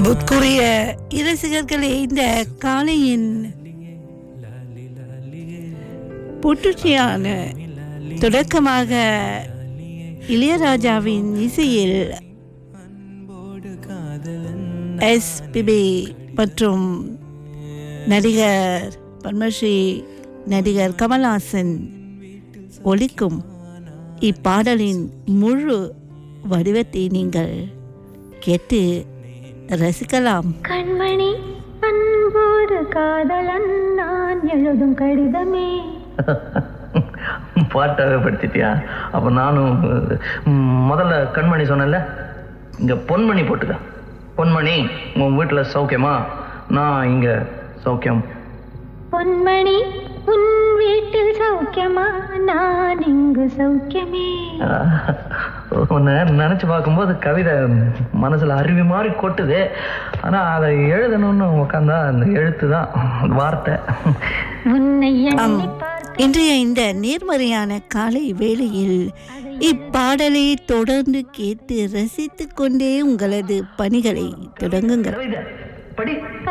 அன்புக்குரிய இரசிகர்களே இந்த காலையின் புட்டுச்சியான தொடக்கமாக இளையராஜாவின் இசையில் எஸ்பிபி மற்றும் நடிகர் பத்மஸ்ரீ நடிகர் கமல்ஹாசன் ஒலிக்கும் இப்பாடலின் முழு வடிவத்தை நீங்கள் கேட்டு ரசிக்கலாம் கண்மணி அன்போடு காதலன் நான் எழுதும் கடிதமே பாட்டாவே படுத்திட்டியா அப்போ நானும் ம், முதல்ல கண்மணி சொன்னேன்ல இங்கே பொன்மணி போட்டுக்க பொன்மணி உன் வீட்டில் சௌக்கியமா நான் இங்கே சௌக்கியம் பொன்மணி உன் வீட்டில் சௌக்கியமா நான் இங்கு சௌக்கியமே உன்னை நினச்சி பார்க்கும்போது கவிதை மனசில் அருவி மாதிரி கொட்டுது ஆனால் அதை எழுதணும்னு உட்காந்தா அந்த எழுத்து தான் வார்த்தை உன்னை ஆம் எண்ணி பார்க்க இன்றைய இந்த நேர்மறையான காலை வேளையில் இப்பாடலை தொடர்ந்து கேட்டு ரசித்துக் கொண்டே உங்களது பணிகளை தொடங்குங்கள் கவிதை படி